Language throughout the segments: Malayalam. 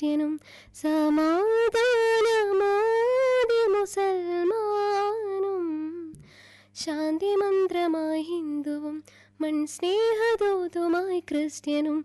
ക്രിസ്ത്യനും സമാധാനമാതി മുസൽമാനും ശാന്തി മന്ത്രമായി ഹിന്ദുവും മൺ സ്നേഹദൂതുമായി ക്രിസ്ത്യനും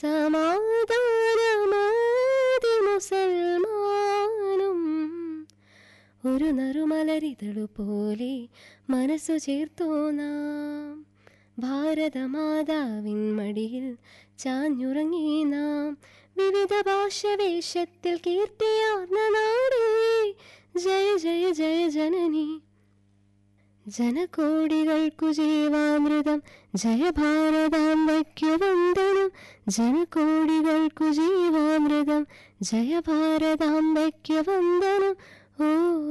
സമാധാനമാതി മുസൽമാനും ഒരു നറുമലരിതളു പോലെ മനസ്സു ചേർത്തോ നാം ഭാരതമാതാവിൻ മടിയിൽ ചാഞ്ഞുറങ്ങി നാം വിവിധ ഭാഷവേഷത്തിൽ കീർത്തിയാർന്ന നാടേ ജയ ജയ ജയ ജനനി ജനകോടികൾക്കു ജീവാമൃതം ജയ ഭാരതാംബയ്ക്കു വന്ദനം ജനകോടികൾക്കു ജീവാമൃതം ജയ ഭാരതാംബയ്ക്കു വന്ദനം ഓ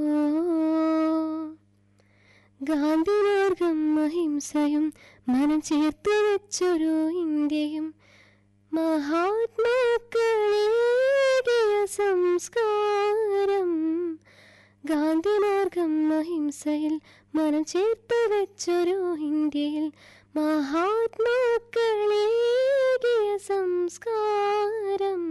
ഗാന്ധിമാർഗം അഹിംസയും മനം ചേർത്തു വെച്ചൊരു ഇന്ത്യയും മഹാത്മാക്കളേകിയ സംസ്കാരം ഗാന്ധിമാർഗം അഹിംസയിൽ മനം ചേർത്തു വെച്ചൊരു ഇന്ത്യയിൽ മഹാത്മാക്കളേകിയ സംസ്കാരം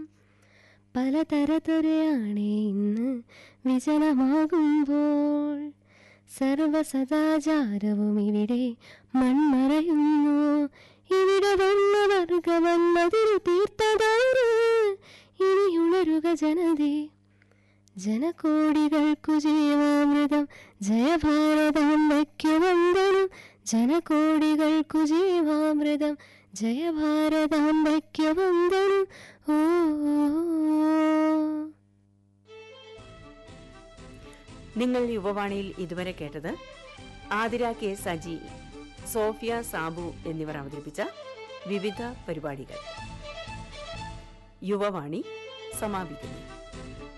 പലതരതൊരയാണ് ഇന്ന് വിജനമാകുമ്പോൾ സർവസദാചാരവും ഇവിടെ മൺമറയുന്നു ഇവിടെ വർണ്ണവർഗമന്നതിൽ തീർത്തതാര് ഇനിയുണരുക ജനതേ ജനകോടികൾക്കു ജീവാമൃതം ജയഭാരതാംബയ്ക്കു വന്ദനം ജനകോടികൾക്കു ജീവാമൃതം ജയഭാരതാംബയ്ക്കു വന്ദനം ഓ നിങ്ങൾ യുവവാണിയിൽ ഇതുവരെ കേട്ടത് ആതിര കെ സജി സോഫിയ സാബു എന്നിവർ അവതരിപ്പിച്ച വിവിധ പരിപാടികൾ യുവവാണി സമാപിക്കുന്നു